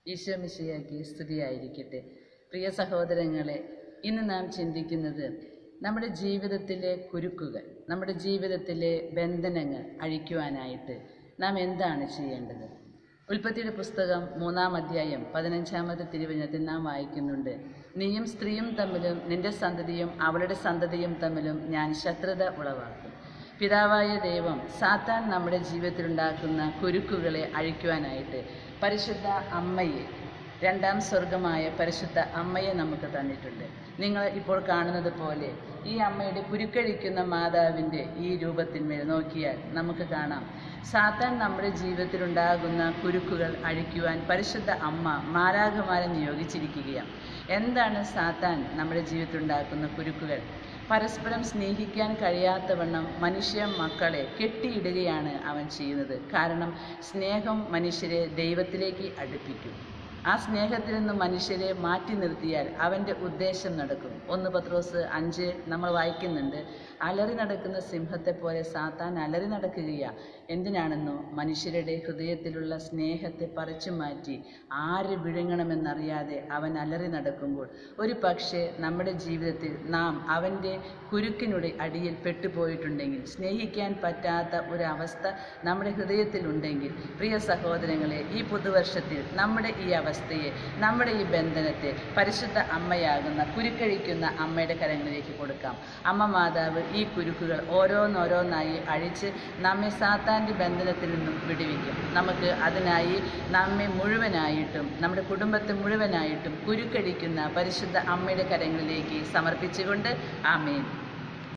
ഈശോ മിശിയാക്കി സ്തുതിയായിരിക്കട്ടെ പ്രിയ സഹോദരങ്ങളെ ഇന്ന് നാം ചിന്തിക്കുന്നത് നമ്മുടെ ജീവിതത്തിലെ കുരുക്കുകൾ നമ്മുടെ ജീവിതത്തിലെ ബന്ധനങ്ങൾ അഴിക്കുവാനായിട്ട് നാം എന്താണ് ചെയ്യേണ്ടത് ഉൽപ്പത്തിയുടെ പുസ്തകം മൂന്നാം അധ്യായം പതിനഞ്ചാമത്തെ തിരുവചനത്തിൽ നാം വായിക്കുന്നുണ്ട് നീയും സ്ത്രീയും തമ്മിലും നിന്റെ സന്തതിയും അവളുടെ സന്തതിയും തമ്മിലും ഞാൻ ശത്രുത ഉളവാക്കും പിതാവായ ദൈവം സാത്താൻ നമ്മുടെ ജീവിതത്തിലുണ്ടാക്കുന്ന കുരുക്കുകളെ അഴിക്കുവാനായിട്ട് പരിശുദ്ധ അമ്മയെ രണ്ടാം സ്വർഗമായ പരിശുദ്ധ അമ്മയെ നമുക്ക് തന്നിട്ടുണ്ട് നിങ്ങൾ ഇപ്പോൾ കാണുന്നത് പോലെ ഈ അമ്മയുടെ കുരുക്കഴിക്കുന്ന മാതാവിൻ്റെ ഈ രൂപത്തിന്മേൽ നോക്കിയാൽ നമുക്ക് കാണാം സാത്താൻ നമ്മുടെ ജീവിതത്തിലുണ്ടാകുന്ന കുരുക്കുകൾ അഴിക്കുവാൻ പരിശുദ്ധ അമ്മ മാരാഘമാരെ നിയോഗിച്ചിരിക്കുകയാണ് എന്താണ് സാത്താൻ നമ്മുടെ ജീവിതത്തിലുണ്ടാക്കുന്ന കുരുക്കുകൾ പരസ്പരം സ്നേഹിക്കാൻ കഴിയാത്തവണ്ണം മനുഷ്യ മക്കളെ കെട്ടിയിടുകയാണ് അവൻ ചെയ്യുന്നത് കാരണം സ്നേഹം മനുഷ്യരെ ദൈവത്തിലേക്ക് അടുപ്പിക്കും ആ സ്നേഹത്തിൽ നിന്ന് മനുഷ്യരെ മാറ്റി നിർത്തിയാൽ അവൻ്റെ ഉദ്ദേശം നടക്കും ഒന്ന് പത്രോസ് അഞ്ച് നമ്മൾ വായിക്കുന്നുണ്ട് അലറി നടക്കുന്ന സിംഹത്തെ പോലെ സാത്താൻ അലറി നടക്കുകയാ എന്തിനാണെന്നോ മനുഷ്യരുടെ ഹൃദയത്തിലുള്ള സ്നേഹത്തെ പറിച്ചു മാറ്റി ആര് വിഴുങ്ങണമെന്നറിയാതെ അവൻ അലറി നടക്കുമ്പോൾ ഒരു പക്ഷേ നമ്മുടെ ജീവിതത്തിൽ നാം അവൻ്റെ കുരുക്കിനുടെ അടിയിൽ പെട്ടുപോയിട്ടുണ്ടെങ്കിൽ സ്നേഹിക്കാൻ പറ്റാത്ത ഒരവസ്ഥ നമ്മുടെ ഹൃദയത്തിലുണ്ടെങ്കിൽ പ്രിയ സഹോദരങ്ങളെ ഈ പുതുവർഷത്തിൽ നമ്മുടെ ഈ അവസ്ഥയെ നമ്മുടെ ഈ ബന്ധനത്തെ പരിശുദ്ധ അമ്മയാകുന്ന കുരുക്കഴിക്കുന്ന അമ്മയുടെ കരങ്ങളിലേക്ക് കൊടുക്കാം അമ്മ മാതാവ് ഈ കുരുക്കുകൾ ഓരോന്നോരോന്നായി അഴിച്ച് നമ്മെ സാത്താൻ്റെ ബന്ധനത്തിൽ നിന്നും വിടുവിക്കും നമുക്ക് അതിനായി നമ്മെ മുഴുവനായിട്ടും നമ്മുടെ കുടുംബത്തെ മുഴുവനായിട്ടും കുരുക്കഴിക്കുന്ന പരിശുദ്ധ അമ്മയുടെ കരങ്ങളിലേക്ക് സമർപ്പിച്ചുകൊണ്ട് ആമേൻ